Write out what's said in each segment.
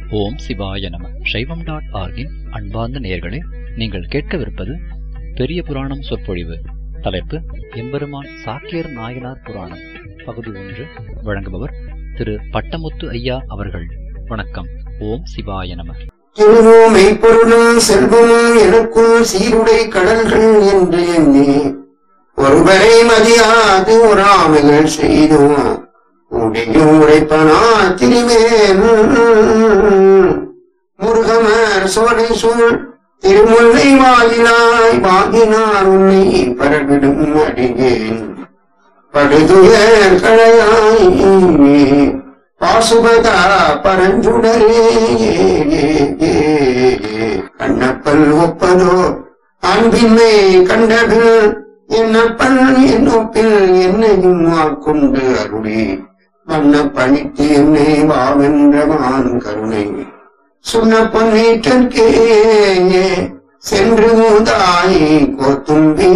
ஓம் சிவாய நம சைவம் டாட் ஆர்கின் அன்பார்ந்த நேயர்களே நீங்கள் கேட்கவிருப்பது பெரிய புராணம் சொற்பொழிவு தலைப்பு எம்பெருமான் சாக்கியர் நாயனார் புராணம் பகுதி ஒன்று வழங்குபவர் திரு பட்டமுத்து ஐயா அவர்கள் வணக்கம் ஓம் சிவாய நம திருவும் மெய்ப்பொருளும் செல்வமும் எனக்குள் சீருடை கடல்கள் என்று எண்ணி ஒருவரை மதியாது உறாமைகள் செய்தோம் உடையும் உரைப்பனா திருமேல் முருகமர் சோலை சூழ் திருமுல்லை வாயிலாய் வாங்கினார் உன்னை பரவிடும் அடிகேன் படுதுயர் களையாய் பாசுபதா பரஞ்சுடரே கண்ணப்பல் ஒப்பதோ அன்பின்மை கண்டது என்னப்பல் என்னொப்பில் என்னையும் ஆட்கொண்டு அருளி வண்ண பணித்து என்னை வாவென்றவான் கருணை சொன்ன பொன்னீட்டற்கே சென்று மூதாய் கோத்தும்பி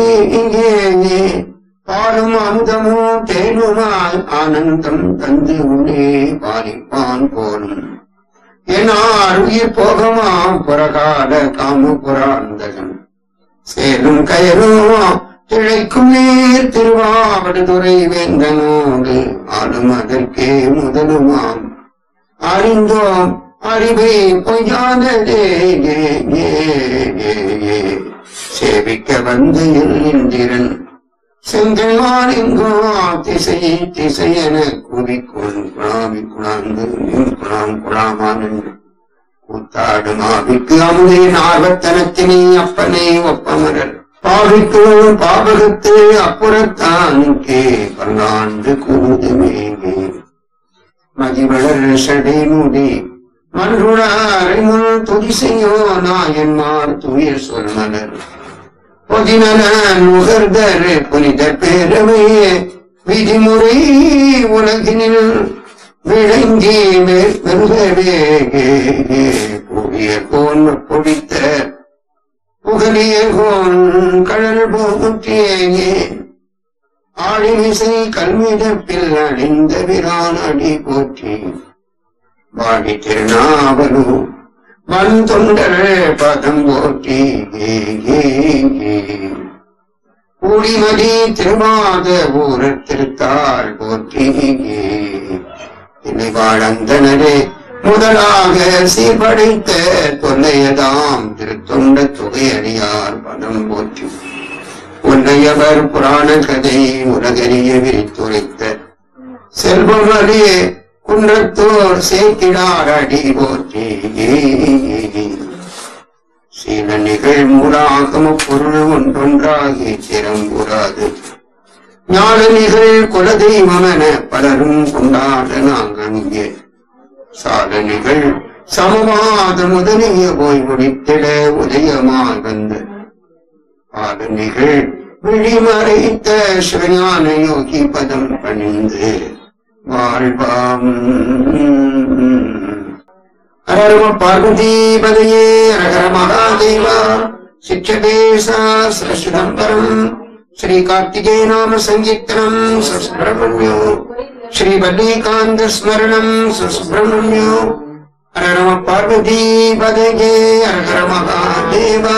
பாலும் அமுதமும் தேனுமாய் ஆனந்தம் தந்து உள்ளே பாலிப்பான் போலும் என்னார் உயிர் போகமாம் புறகால காம புராந்தகம் சேரும் கயரும் திளைக்கும் நீர் திருவாவடுதுறை வேந்தனோடு ஆளும் அதற்கே முதலுமாம் அறிந்தோம் அறிவை பொய்யானதே ஏ, ஏ, ஏ, ஏ. சேவிக்க வந்த என் இந்திரன் செங்கல்வான் எங்கோ திசை திசையென கூறிக்கொள் குழாவி குழாந்து நின் குழாம் குழாமான் என்று கூத்தாடும் ஆவிக்கு அமுதே நார்வத்தனத்தினை அப்பனை ஒப்பமரர் பாவிக்கு பாவகத்து அப்புறத்தானுக்கே பல்லாண்டு கூதுமே மதிவளர் சடை மூடி மன்றுடாரை முன் துதி செய்யோ நாயன்மார் துயர் சொல்மலர் பொதினன நுகர்தர் புனித பேரவையே விதிமுறை உலகினில் விளங்கி வெறுகவே புதிய கோன் பொடித்த புகழிய கோன் கடல் போற்றியே ஆழிமிசை கல்மிடப்பில் அழிந்த பிரான் அடி போற்றி வாடி திருநாவலு மண் தொண்டர் பதம் போற்றி கூடிமதி திருமாத ஊர திருத்தாள் போற்றி இணைவாழந்தனரே முதலாக சீர்படைத்த தொல்லையதாம் திருத்தொண்ட தொகையடியார் பதம் போற்றி உன்னையவர் புராண கதை உலகறிய விரித்துரைத்த செல்வமலே குன்றத்தோர் சேர்க்கிறார் அடி போற்றி சில நிகழ் மூலாகம பொருள் ஒன்றொன்றாகி திறம்புறாது ஞான நிகழ் குலதெய்வமென பலரும் கொண்டாட நாங்கள் இங்கே சால நிகழ் சமவாத முதலிய போய் முடித்திட உதயமாய் வந்து பால நிகழ் விழிமறைத்த சிவஞான யோகி பதம் பணிந்து வாழ்வாம் ஹரம பார்வதி பதையே ஹர மகாதேவா சிக்ஷதேசா சிதம்பரம் ஸ்ரீ கார்த்திகே நாம சங்கீர்த்தனம் சுப்பிரமணியோ ஸ்ரீ வல்லிகாந்த ஸ்மரணம் சுப்பிரமணியோ ஹர நம பார்வதி பதையே ஹர மகாதேவா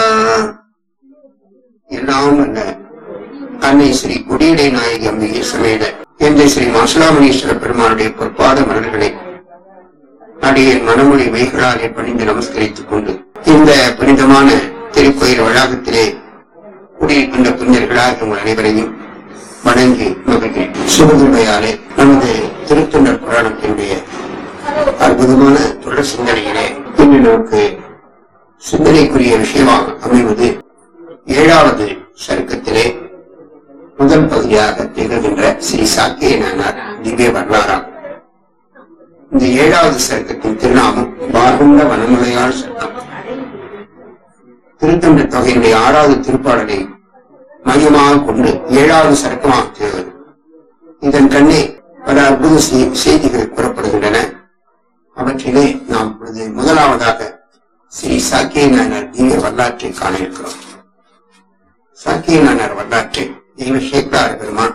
எல்லாம் அல்ல அன்னை ஸ்ரீ குடியடை நாயகி அம்பிகை சமேத என்ற ஸ்ரீ மாசுலாமணீஸ்வர பெருமானுடைய பொற்பாத மலர்களை அடியின் மனமொழி மெய்களாலே பணிந்து நமஸ்கரித்துக் கொண்டு இந்த புனிதமான திருக்கோயில் வளாகத்திலே குடியிருக்கின்ற புனிதர்களாக உங்கள் அனைவரையும் வணங்கி மகிழ்கிறேன் சுபதுமையாலே நமது திருத்தொண்டர் புராணத்தினுடைய அற்புதமான தொடர் சிந்தனையிலே இன்று நமக்கு சிந்தனைக்குரிய விஷயமாக அமைவது ஏழாவது சருக்கத்திலே முதல் பகுதியாக திகழ்கின்ற ஸ்ரீ சாக்கிய நானார் திவ்ய வரலாறாம் இந்த ஏழாவது சருக்கத்தின் திருநாமம் பார்குண்ட வனமுலையாள் சருக்கம் திருத்தொண்ட தொகையினுடைய ஆறாவது திருப்பாடலை மையமாக கொண்டு ஏழாவது சருக்கமாக திகழ்வது இதன் கண்ணே பல அற்புத செய்- செய்திகள் கூறப்படுகின்றன அவற்றிலே நாம் இப்பொழுது முதலாவதாக ஸ்ரீ சாக்கிய நாயனார் திவ்ய வரலாற்றை காண இருக்கிறோம் சாக்கிய நாயனார் வரலாற்றை தெய்வ சேக்கரார் பெருமான்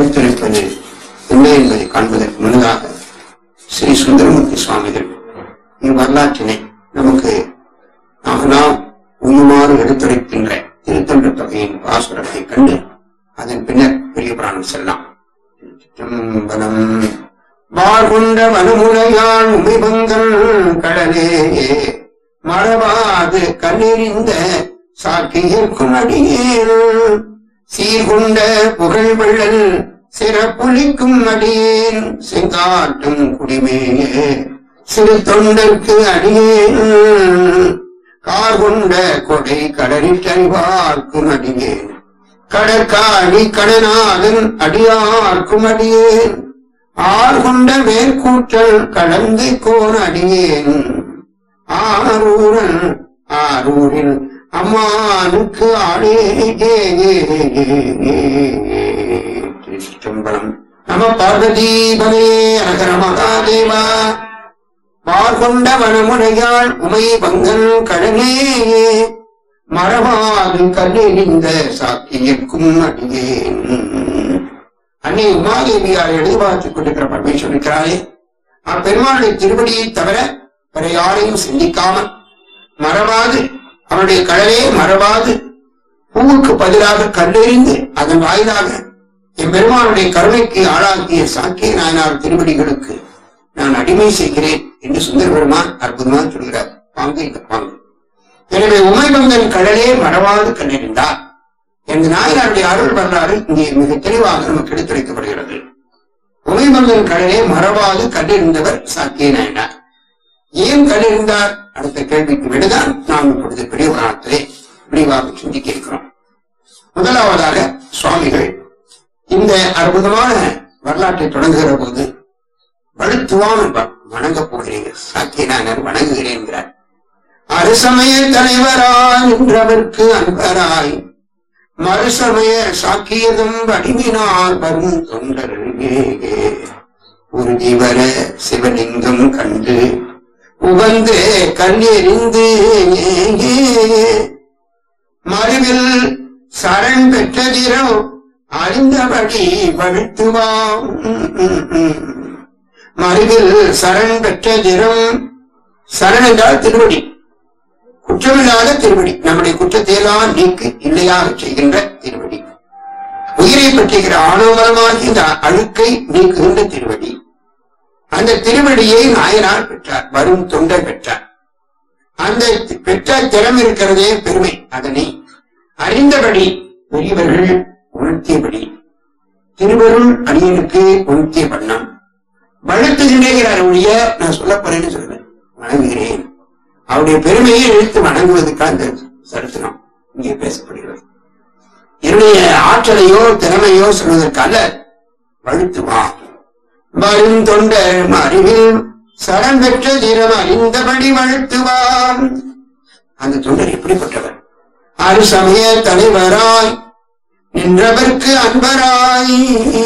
எடுத்துரைப்பது என்ன என்பதை காண்பதற்கு முன்னதாக ஸ்ரீ சுந்தரமூர்த்தி சுவாமிகள் வரலாற்றினை நமக்கு நாம் நாம் உயுமாறு எடுத்துரைக்கின்ற திருத்தொன்ற தொகையின் பாசுரத்தை கண்டு அதன் பின்னர் பெரிய புராணம் செல்லலாம் சிற்றம்பலம் வாழ்கொண்ட மனுமுனையான் உமைபங்கன் கடலே மறவாது கண்ணெறிந்த சாக்கியிருக்கும் அடியேன் சீர்கொண்ட புகழ் வள்ளல் சிறப்புளிக்கும் அடியேன் செங்காட்டும் குடிமேயே சிறு தொண்டர்க்கு அடியேன் கார் கொண்ட கொடை கடலிட்டறிவார்க்கும் அடியேன் கடற்காடி கடனாதன் அடியார்க்கும் அடியேன் ஆர் கொண்ட வேர்க்கூற்றல் கலந்து கோன் அடியேன் ஆரூரன் ஆரூரில் அம்மானுக்கு ஆடே திருச்சிற்றம்பலம் நம பார்வதீபமே அகர மகாதேவா பார்கொண்ட வனமுனையாள் உமை பங்கன் கடனே மரபாது கல்லெறிந்த சாக்கியர்க்கும் அடியேன் அன்னை உமாதேவியார் எழுதிவார்த்துக் கொண்டிருக்கிற பரமேஸ்வரன் இருக்கிறாரே அப்பெருமாளுடைய திருவடியை தவிர வேற யாரையும் சிந்திக்காமல் மறவாது அவனுடைய கடலே மறவாது பூவுக்கு பதிலாக கல்லெறிந்து அதன் வாயிலாக என் பெருமானுடைய கருணைக்கு ஆளாக்கிய சாக்கிய நாயனார் திருவடிகளுக்கு நான் அடிமை செய்கிறேன் என்று சுந்தர பெருமான் அற்புதமாக சொல்கிறார் பாங்கு இந்த பாங்கு எனவே உமைபங்கன் கடலே மறவாது கண்டறிந்தார் எனது நாயனாருடைய அருள் வரலாறு இங்கே மிக தெளிவாக நமக்கு எடுத்துரைக்கப்படுகிறது உமைபங்கன் கடலே மறவாது கண்டறிந்தவர் சாக்கிய நாயனார் ஏன் கண்டறிந்தார் அடுத்த கேள்விக்கு விடுதான் நாம் இப்பொழுது பெரிய புராணத்திலே விரிவாக சிந்திக்க இருக்கிறோம் முதலாவதாக சுவாமிகள் இந்த அற்புதமான வரலாற்றை தொடங்குகிற போது வலுத்துவான் வணங்கப் போகிறீங்க சாக்கியனானர் வணங்குகிறேன் என்கிறார் அருசமய தலைவராய் நின்றவர்க்கு அன்பராய் மறுசமய சாக்கியதும் வடிவினால் வரும் தொண்டர் உறுதிவர சிவலிங்கம் கண்டு உகந்து கண்ணெறிந்து மறுவில் சரண் பெற்றதிரம் அறிந்தபடி வழுத்துவாம் மறுவில் சரண் பெற்றதிரம் சரண் என்றால் திருவடி குற்றமில்லாத திருவடி நம்முடைய குற்றத்தையெல்லாம் நீக்கு இல்லையாக செய்கின்ற திருவடி உயிரை பற்றுகிற ஆணவமரமாகி இந்த அழுக்கை நீக்குகின்ற திருவடி அந்த திருவடியை நாயனார் பெற்றார் வரும் தொண்டர் பெற்றார் அந்த பெற்ற திறம் இருக்கிறதே பெருமை அதனை அறிந்தபடி பெரியவர்கள் உணர்த்தியபடி திருவருள் அடியனுக்கு உணர்த்திய வண்ணம் வளர்த்துகின்றேங்கிறார் ஒழிய நான் சொல்ல போறேன்னு சொல்றேன் வணங்குகிறேன் அவருடைய பெருமையை எடுத்து வணங்குவதற்காக இந்த சரித்திரம் இங்கே பேசப்படுகிறது என்னுடைய ஆற்றலையோ திறமையோ சொல்வதற்காக வழுத்துவான் வரும் தொண்டர் அறிவில் சரண் பெற்ற திறம் அறிந்தபடி வழுத்துவான் அந்த தொண்டர் எப்படிப்பட்டவர் அரு சமய தலைவராய் நின்றவர்க்கு அன்பராய்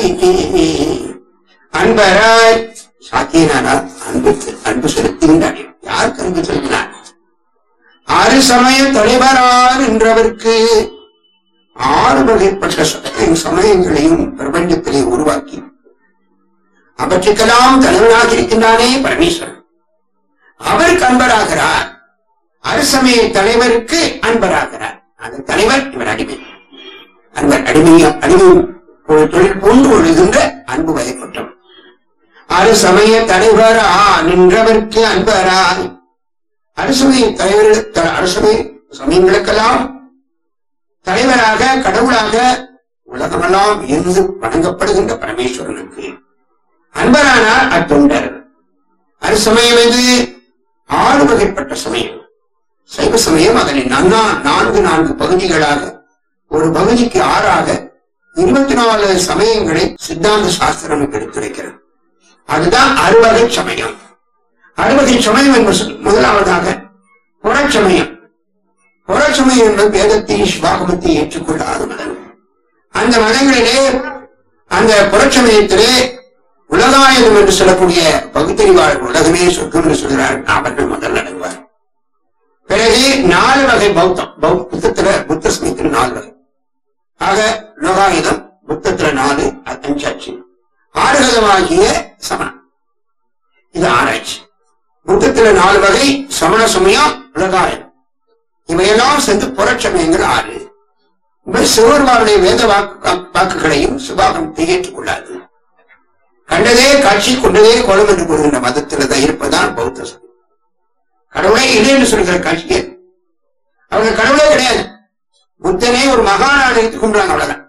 அன்பராய் சாத்தியனாரா அன்பு அன்பு செலுத்துகின்றார் யாருக்கு அன்பு செலுத்தினார் ஆறு சமய தலைவரார் என்றவருக்கு ஆறு வகைப்பட்ட சமய- சமயங்களையும் பிரபஞ்சத்திலே உருவாக்கி அவற்றுக்கெல்லாம் தலைவனாக இருக்கின்றானே பரமேஸ்வரன் அவருக்கு அன்பராகிறார் அரசமய தலைவருக்கு அன்பராகிறார் அந்த தலைவர் இவர் அடிமை அன்பர் அடிமையும் அடிமையும் ஒரு தொழில் பூண்டு ஒழுகின்ற அன்பு வகைப்பட்டவர் அரு சமய தலைவரா நின்றவர்க்கு அன்பராய் அரசமய தலைவர் அரசமய சமயங்களுக்கெல்லாம் தலைவராக கடவுளாக உலகமெல்லாம் இருந்து வணங்கப்படுகின்ற பரமேஸ்வரனுக்கு அன்பரானார் அத்தொண்டர் அருசமயம் இது ஆறு வகைப்பட்ட சமயம் சைவ சமயம் அதனை நன்னா நான்கு நான்கு பகுதிகளாக ஒரு பகுதிக்கு ஆறாக இருபத்தி நாலு சமயங்களை சித்தாந்த சாஸ்திரம் நமக்கு எடுத்துரைக்கிறது அதுதான் அறுவகை சமயம் அறுவகை சமயம் என்று சொல் முதலாவதாக புறச்சமயம் புறச்சமயம் என்பது வேதத்தை சிவாகமத்தை ஏற்றுக்கொள்ளாத மதம் அந்த மதங்களிலே அந்த புறச்சமயத்திலே உலகாயுதம் என்று சொல்லக்கூடிய பகுத்தறிவாளர் உலகமே சொர்க்கம் என்று சொல்கிறார்கள் அவர்கள் முதல் அடங்குவார் பிறகு நாலு வகை பௌத்தம் பௌ- புத்தத்துல புத்த சமயத்தில் நாலு வகை ஆக லோகாயுதம் புத்தத்துல நாலு அது அஞ்சாச்சு ஆறுகதமாகிய சமணம் இது ஆராய்ச்சி புத்தத்துல நாலு வகை சமண சமயம் உலகாயம் இவையெல்லாம் சேர்ந்து புறச்சமயங்கள் ஆறு இவை சிவருமாருடைய வேத வாக்கு வாக்குகளையும் சுபாகம் திகைத்துக் கொள்ளாது கண்டதே காட்சி கொண்டதே கோலம் என்று கூறுகின்ற மதத்தில் தான் இருப்பதுதான் பௌத்த சமயம் கடவுளே இல்லை என்று சொல்கிற காட்சியே அவங்க கடவுளே கிடையாது புத்தனே ஒரு மகானாக எடுத்துக் கொண்டாங்க அவ்வளவுதான்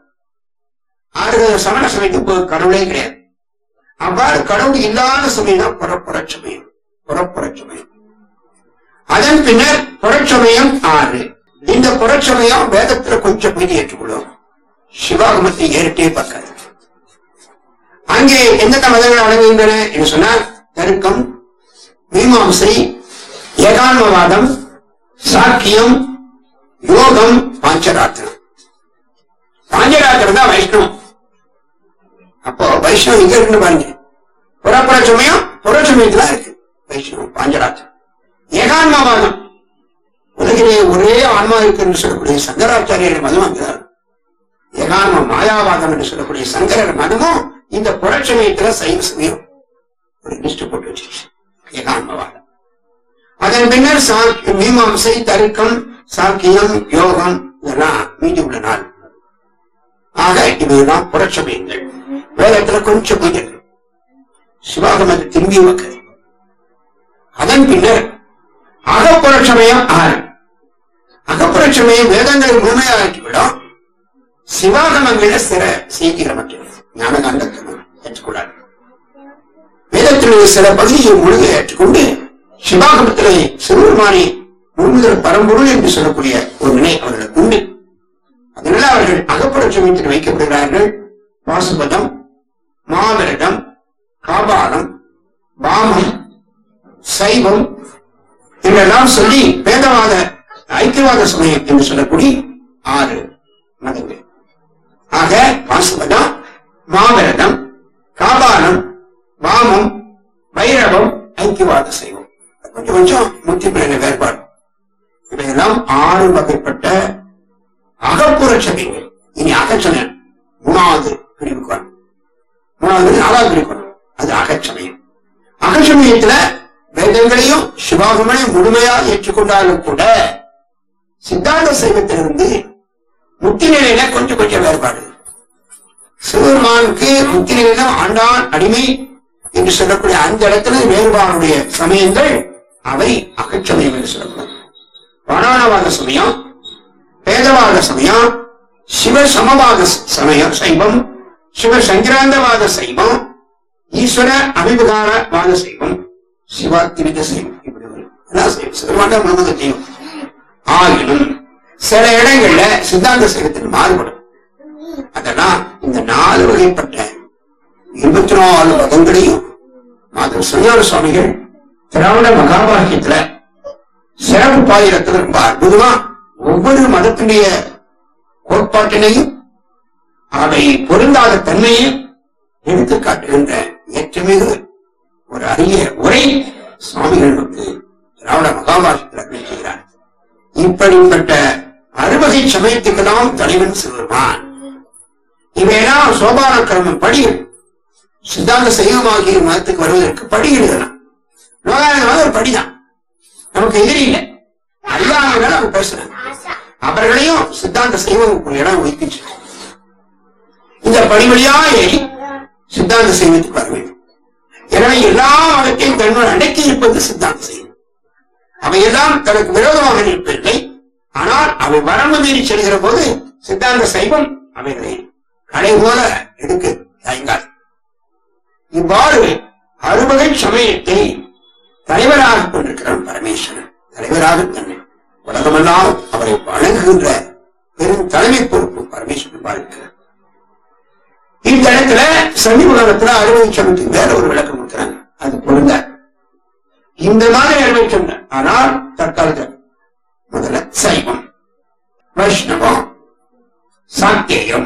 ஆறு சமண சமயத்துக்கு கடவுளே கிடையாது அவ்வாறு கடவுள் இல்லாத சமயம் தான் புறப்புறச்சமயம் புறப்புறச்சமயம் அதன் பின்னர் புறச்சமயம் ஆறு இந்த புறச்சமயம் வேதத்துல கொஞ்சம் மீதி ஏற்றுக்கொள்ளும் சிவாகமத்தை ஏறிட்டே பார்க்காது அங்கே எந்தெந்த மதங்கள் அடங்குகின்றன என்று சொன்னால் தருக்கம் மீமாம்சை ஏகான்மவாதம் சாக்கியம் யோகம் பாஞ்சராத்திரம் பாஞ்சராத்திரம் தான் வைஷ்ணவம் அப்போ வைஷ்ணவம் இங்க இருக்குன்னு பாருங்க புறப்புற சமயம் புற சமயத்துல இருக்கு வைஷ்ணவம் பாஞ்சராத்திரம் ஏகான்மவாதம் உலகிலே ஒரே ஆன்மா இருக்கு என்று சொல்லக்கூடிய சங்கராச்சாரியர் மதம் அங்குதான் ஏகான்ம மாயாவாதம் என்று சொல்லக்கூடிய சங்கரர் மதமும் இந்த புறச்சமயத்துல சைவ சமயம் ஒரு லிஸ்ட் போட்டு வச்சிருச்சு ஏகான்மவாதம் அதன் பின்னர் சா- மீமாம்சை தருக்கம் சாக்கியம் யோகம் இதெல்லாம் மீதி உள்ள நாள் ஆக இவையெல்லாம் புறச்சமயங்கள் வேதத்துல கொஞ்சம் கொஞ்சம் சிவாகமத்தை திரும்பி வைக்க அதன் பின்னர் அகப்புறச்சமயம் ஆறு அகப்புறச்சமயம் வேதங்களை முழுமையாக்கிவிடும் சிவாகமங்களை சில செய்கிற மட்டும் ஞானகாண்டத்தை ஏற்றுக்கொள்ளாது வேதத்தினுடைய சில பகுதியை முழுக ஏற்றுக்கொண்டு சிவாகமத்திலே சிவபெருமானை முழுமுதல் பரம்பொருள் என்று சொல்லக்கூடிய ஒரு நிலை அவர்களுக்கு உண்டு அதனால அவர்கள் அகப்புற சமயத்தில் வைக்கப்படுகிறார்கள் பாசுபதம் மாவிரதம் காபாலம் பாமம் சைவம் என்றெல்லாம் சொல்லி வேதவாத ஐக்கியவாத சமயம் என்று சொல்லக்கூடிய ஆறு மதங்கள் ஆக பாசுபதம் மாவிரதம் காபாலம் வாமம் வைரவம் ஐக்கியவாத சைவம் கொஞ்சம் கொஞ்சம் முத்திப்பிள்ளை வேறுபாடு இவையெல்லாம் ஆறு வகைப்பட்ட அகப்புற சமயங்கள் இனி அகச்சமயம் மூணாவது பிரிவுக்கு வரும் மூணாவது நாலாவது பிரிவுக்கு வரும் அது அகச்சமயம் அகச்சமயத்துல வேதங்களையும் சிவாகமனையும் முழுமையாக ஏற்றுக்கொண்டாலும் கூட சித்தாந்த சைவத்திலிருந்து முத்தி நிலையில கொஞ்சம் கொஞ்சம் வேறுபாடு சிவபெருமானுக்கு முத்தி நிலையில ஆண்டான் அடிமை என்று சொல்லக்கூடிய அந்த இடத்துல வேறுபாடுடைய சமயங்கள் அவை அகச்சமயம் என்று சொல்லப்படும் பிராணவாத சமயம் வேதவாத சமயம் சிவ சமவாத சமயம் சைவம் சிவ சங்கிராந்தவாத சைவம் ஈஸ்வர அபிபகாரவாத சைவம் சிவாத்திரித சைவம் இப்படி வரும் எல்லாம் சைவம் சிவமான முழுவதும் தெய்வம் ஆகினும் சில இடங்கள்ல சித்தாந்த சைவத்தில் மாறுபடும் அதெல்லாம் இந்த நாலு வகைப்பட்ட இருபத்தி நாலு மதங்களையும் மாதவ சுஞான சுவாமிகள் திராவிட மகாபாகியத்துல சிறப்பு பாயிரத்துல ரொம்ப அற்புதமா ஒவ்வொரு மதத்தினுடைய கோட்பாட்டினையும் அவை பொருந்தாத தன்மையும் எடுத்து காட்டுகின்ற ஏற்றமிகு ஒரு அரிய உரை சுவாமிகளுக்கு திராவிட மகாபாரதத்தில் அருள் செய்கிறார் இப்படிப்பட்ட அறுவகை சமயத்துக்கெல்லாம் தலைவன் சிவருமான் இவையெல்லாம் சோபான கிரமம் படிகள் சித்தாந்த சைவமாகிய மதத்துக்கு வருவதற்கு படிகள் இதெல்லாம் லோகாயமாக ஒரு படிதான் நமக்கு எதிரி இல்லை அறியாமல் அவங்க பேசுறாங்க அவர்களையும் சித்தாந்த சைவம் ஒரு இடம் வைக்கின்ற இந்த படிவழியா ஏறி சித்தாந்த சைவத்துக்கு வர வேண்டும் எனவே எல்லா மதத்தையும் தன்னுடன் அடக்கி இருப்பது சித்தாந்த சைவம் அவையெல்லாம் தனக்கு விரோதமாக நிற்பதில்லை ஆனால் அவை வரம்பு மீறி செல்கிற போது சித்தாந்த சைவம் அவைகளை கடை போல எடுக்க தயங்காது இவ்வாறு அறுவகை சமயத்தை தலைவராக கொண்டிருக்கிறான் பரமேஸ்வரன் தலைவராக தன்னை உலகமெல்லாம் அவரை வழங்குகின்ற பெரும் தலைமை பொறுப்பு பரமேஸ்வரன் வாழ்க்கிறார் இந்த இடத்துல சமீபகாலத்துல அறுவடை சமயத்துக்கு வேற ஒரு விளக்கம் கொடுக்கிறாங்க அது பொருந்த இந்த மாதிரி அறுவடை சொன்ன ஆனால் தற்காலத்தில் முதல்ல சைவம் வைஷ்ணவம் சாக்கியம்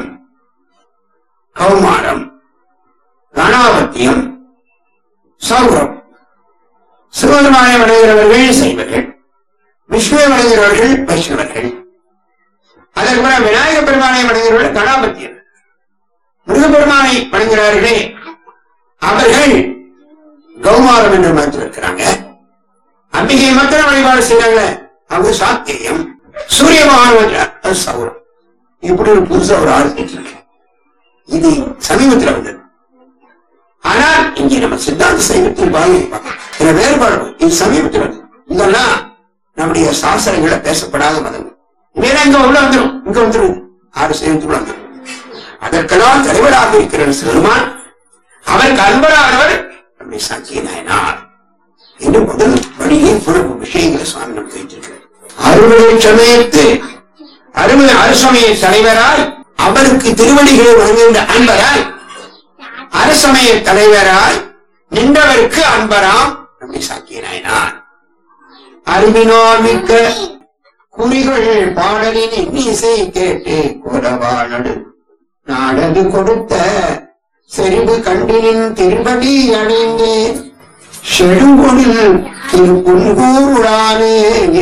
கௌமாரம் கணாபத்தியம் சௌரம் சிவபெருமானை வணங்குகிறவர்கள் சைவர்கள் விஷ்ணுவை வணங்குகிறவர்கள் வைஷ்ணவர்கள் அதற்கு பிறகு விநாயக பெருமானை வணங்குகிறவர்கள் கணாபத்தியர் முருகப்பெருமானை வணங்குகிறார்களே அவர்கள் கௌமாரம் என்ற மதத்தில் இருக்கிறாங்க அம்பிகை மாத்திரம் வழிபாடு செய்யறாங்க அவங்க சாத்தியம் சூரிய பகவான் அது சௌரம் இப்படி ஒரு புதுசா ஒரு ஆள் கேட்டிருக்கேன் இது சமீபத்தில் வந்தது ஆனால் இங்கே நம்ம சித்தாந்த சைவத்தில் பாருங்க இதுல வேறுபாடு இது சமீபத்தில் வந்தது இதெல்லாம் நம்முடைய சாஸ்திரங்களை பேசப்படாத மதம் வேற இங்க உள்ள வந்துடும் இங்க வந்துடும் ஆறு சைவத்துக்குள்ள வந்துடும் அதற்கெல்லாம் தலைவராக இருக்கிற சிறுமான் அவருக்கு அன்பரானவர் நம்முடைய சத்திய நாயனார் என்று முதல் வழியில் புறப்பு விஷயங்களை சுவாமி நமக்கு வைத்திருக்கிறார் அறுவடை சமயத்து அருமை அரசமய தலைவராய் அவருக்கு திருவடிகளை வழங்குகின்ற அன்பராய் அரசமய தலைவராய் நின்றவருக்கு அன்பராம் நம்முடைய சாக்கிய நாயனார் அறிவினால் மிக்க குறிகள் பாடலின் இன்னிசை கேட்டு கோலவானடு நாடது கொடுத்த செறிவு கண்டினின் திருப்படி அடைந்தேன் செழுங்கொடில் திருப்புன்கூருடானே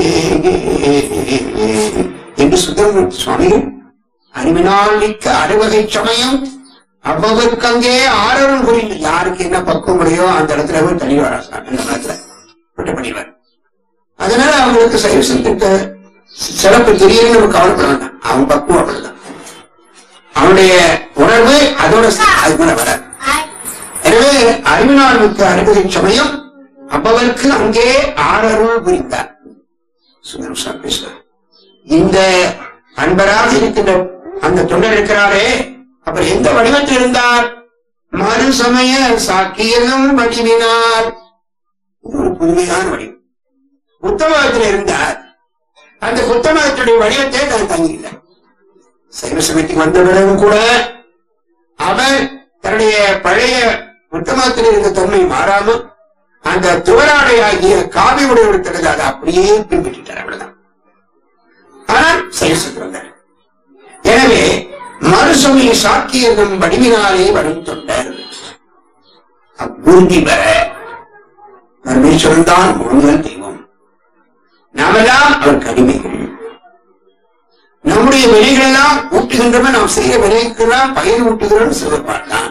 என்று சுந்தரமூர்த்தி சுவாமிகள் அறிவினால் மிக்க அறுவகை சமயம் அவ்வளவுக்கு அங்கே ஆரவன் புரிந்து யாருக்கு என்ன பக்குவம் முடியோ அந்த இடத்துல போய் தனி வரா அந்த இடத்துல விட்டு பண்ணிடுவார் அதனால அவங்களுக்கு சைவ சிந்தக்க சிறப்பு தெரியும்னு நம்ம கவலைப்பட வேண்டாம் அவன் பக்குவம் அப்படிதான் அவனுடைய உணர்வு அதோட சே- அது கூட வராது எனவே அறிவினால் மிக்க அறுபதை சமயம் அப்பவருக்கு அங்கே ஆறருள் புரிந்தார் சுந்தரம் சார் பேசுறார் இந்த அன்பராக இருக்கின்ற அந்த தொண்டர் இருக்கிறாரே அவர் எந்த வடிவத்தில் இருந்தார் மறு சமய சாக்கியம் வடிவினார் இது ஒரு புதுமையான வடிவம் புத்தகத்தில் இருந்தார் அந்த புத்தகத்துடைய வடிவத்தை நான் தங்கியில்லை சைவ சமயத்துக்கு வந்த பிறகு கூட அவர் தன்னுடைய பழைய உத்தமத்தில் இருந்த தன்மை மாறாமல் அந்த துவராடை ஆகிய காவி உடையவர்களுக்கு அதை அப்படியே பின்பற்றிட்டார் அவ்வளவுதான் ஆனால் சைவசத்து வந்தார் எனவே மறுசமய சாக்கியம் வடிவினாலே வரும் தொண்டர் அவ்வுறுதி பெற பரமேஸ்வரன் தான் முழுவல் தெய்வம் நாமெல்லாம் அவருக்கு அடிமைகள் நம்முடைய வினைகள் எல்லாம் ஊட்டுகின்றவன் நாம் செய்ய வினைக்கெல்லாம் பயன் ஊட்டுகிறவன் சிவபான் தான்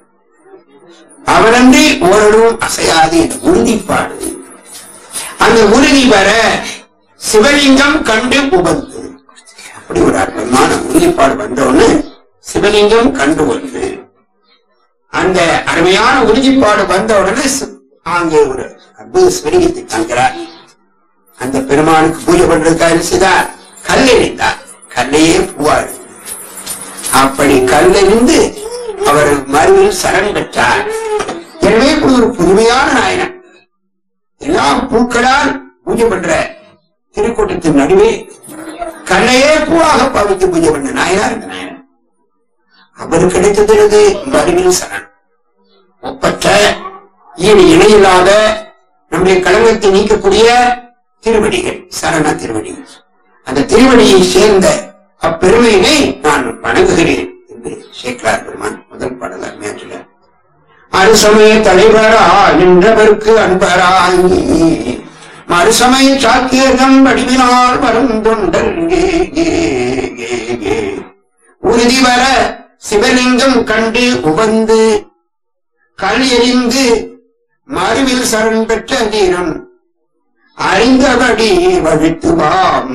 அவனன்றி ஓரளவும் அசையாது என்ற உறுதிப்பாடு அந்த உறுதி வர சிவலிங்கம் கண்டு உபந்து அப்படி ஒரு அற்புதமான உறுதிப்பாடு வந்தோன்னு சிவலிங்கம் கண்டு வந்து அந்த அருமையான உறுதிப்பாடு வந்த உடனே சி- அங்கே ஒரு அற்புத சிவலிங்கத்தை காண்கிறார் அந்த பெருமானுக்கு பூஜை பண்றதுக்காக என்ன செய்தார் கல் எறிந்தார் கல்லையே பூவாள் அப்படி கல்லெறிந்து அவர் மறுவில் சரண் பெற்றார் எனவே இப்படி ஒரு புதுமையான நாயனன் எல்லா பூக்களால் பூஜை பண்ற திருக்கூட்டத்தின் நடுவே கல்லையே பூவாக பாவித்து பூஜை பண்ண நாயனார் இந்த நாயனன் அவர் கிடைத்தது மறுவில் சரண் ஒப்பற்ற ஈடு இணையில்லாத நம்முடைய களங்கத்தை நீக்கக்கூடிய திருவடிகள் சரண திருவடிகள் அந்த திருவடியை சேர்ந்த அப்பெருமையினை நான் வணங்குகிறேன் என்று சேக்கலார் பெருமான் முதல் பாடல் அருமையா சொல்றார் மறுசமய தலைவரா நின்றவர்க்கு அன்பராய் மறுசமய சாக்கியகம் வடிவினால் வரும் தொண்டர் கே, கே, கே, கே. உறுதி வர சிவலிங்கம் கண்டு உவந்து கல் எறிந்து மறுவில் சரண் பெற்ற வீரம் அறிந்தபடி வழுத்துவாம்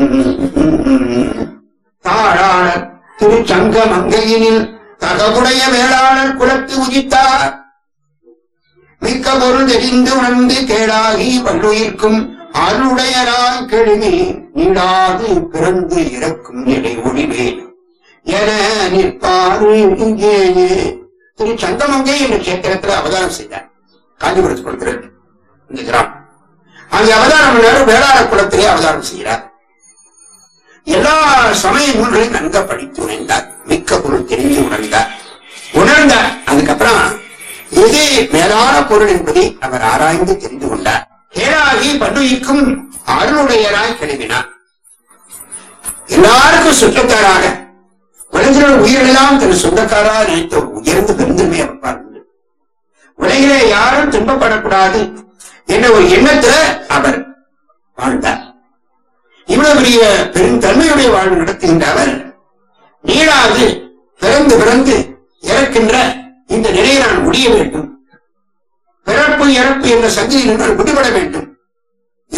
தாழாளர் திருச்சங்க மங்கையினில் தகவுடைய வேளாளர் குலத்து உதித்தார் மிக்க பொருள் தெரிந்து உணர்ந்து கேளாகி வல்லுயிர்க்கும் அருளுடையராய் கெழுமி நீடாது பிறந்து இறக்கும் நிலை ஒளிவேன் என நிற்பாரு இங்கேயே திரு சங்கமங்கை என்ற கஷேத்திரத்தில் அவதாரம் செய்தார் காஞ்சிபுரத்து கொடுக்கிறது இந்த கிராமம் அங்கே அவதாரம் பண்ணாரு வேளாண் குலத்திலே அவதாரம் செய்கிறார் எல்லா சமய நூல்களையும் நன்க படித்து உணர்ந்தார் மிக்க பொருள் தெரிந்து உணர்ந்தார் உணர்ந்தார் அதுக்கப்புறம் எது மேலான பொருள் என்பதை அவர் ஆராய்ந்து தெரிந்து கொண்டார் கேளாகி பன்னுயிக்கும் அருளுடையராய் கிளம்பினார் எல்லாருக்கும் சொந்தக்காராக உலகில் உயிரெல்லாம் தன் சொந்தக்காராக நினைத்த ஒரு உயர்ந்த பெருந்தன்மை அவர் பார்க்கிறார் உலகிலே யாரும் துன்பப்படக்கூடாது என்ற ஒரு எண்ணத்துல அவர் வாழ்ந்தார் இவ்வளவு பெரிய பெருந்தன்மையுடைய வாழ்வு நடத்துகின்ற அவர் நீளாது பிறந்து பிறந்து இறக்கின்ற இந்த நிலையை நான் முடிய வேண்டும் பிறப்பு இறப்பு என்ற சங்கிலில் நான் விடுபட வேண்டும்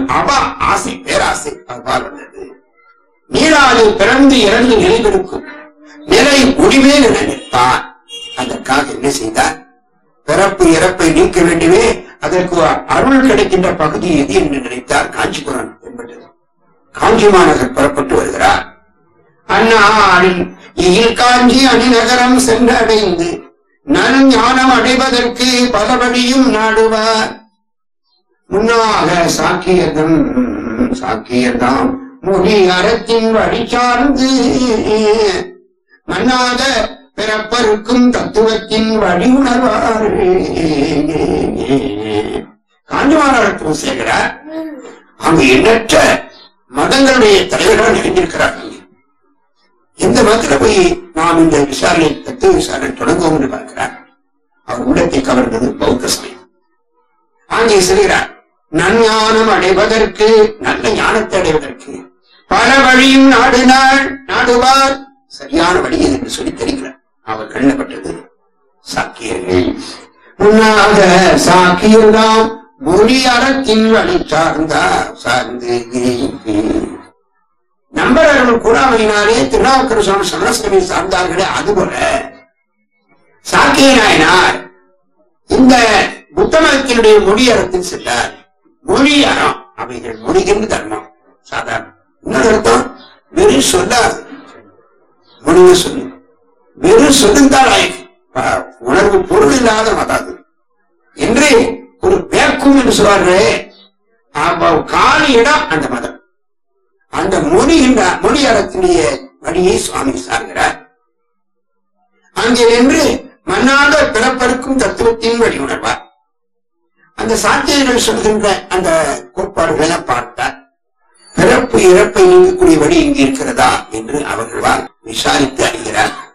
அவ ஆசை பேராசை அவ்வாறு வந்தது நீராது பிறந்து இறந்து நிலைபெருக்கும் நிலை முடிவே நினைத்தான் அதற்காக என்ன செய்தார் பிறப்பு இறப்பை நீக்க வேண்டுமே அதற்கு அருள் கிடைக்கின்ற பகுதி எது என்று நினைத்தார் காஞ்சிபுரம் என்பது காஞ்சி மாநகர் புறப்பட்டு வருகிறார் அந்நாளில் இயில் காஞ்சி அணிநகரம் சென்றடைந்து நல் ஞானம் அடைவதற்கு பல வழியும் நாடுவார் முன்னாக சாக்கியதம் சாக்கியதாம் மொழி அறத்தின் வழி சார்ந்து மன்னாத பிறப்பருக்கும் தத்துவத்தின் வழி உணர்வார் காஞ்சிமாநகரத்தில் சேர்கிறார் அங்கு எண்ணற்ற மதங்களுடைய தலைவர்கள் நிறைந்திருக்கிறார்கள் எந்த மதத்துல போய் நாம் இந்த விசாரணை தத்துவ விசாரணை தொடங்குவோம் என்று பார்க்கிறார் அவர் உள்ளத்தை கவர்ந்தது பௌத்த சமயம் அங்கே செல்கிறார் நஞ்ஞானம் அடைவதற்கு நல்ல ஞானத்தை அடைவதற்கு பல வழியும் நாடினாள் நாடுவார் சரியான வழி இது என்று சொல்லி தெரிகிறார் அவர் கண்ணப்பட்டது சாக்கியர்கள் முன்னாக சாக்கியர்தாம் மொழி அறத்தின் வழி சார்ந்தா சார்ந்து நம்பரர்கள் கூறாமையினாலே திருநாவுக்கர சுவாமி சமரசனை சார்ந்தார்களே அதுபோல சாக்கிய நாயனார் இந்த புத்த மதத்தினுடைய மொழி அறத்தில் சென்றார் மொழி அறம் அவைகள் மொழிகின்ற தர்மம் சாதாரண இன்னொரு அர்த்தம் வெறும் சொல்லாது மொழிவு சொல்லு வெறும் சொல்லுந்தால் ஆயிடுச்சு. ப- உணர்வு பொருள் இல்லாத மதம் அது என்று ஒரு பேக்கும் என்று சொல்வார்களே அப்ப காலி இடம் அந்த மதம் அந்த மொழி என்ற மொழி அறத்தினுடைய வழியை சுவாமி சார்கிறார் அங்கே நின்று மன்னாத பிறப்பருக்கும் தத்துவத்தின் வழி உணர்வார் அந்த சாத்தியங்கள் சொல்கின்ற அந்த கோட்பாடுகளை பார்த்தார் பிறப்பு இறப்பை நீங்கக்கூடிய வழி இங்கு இருக்கிறதா என்று அவர்களால் விசாரித்து அறிகிறார்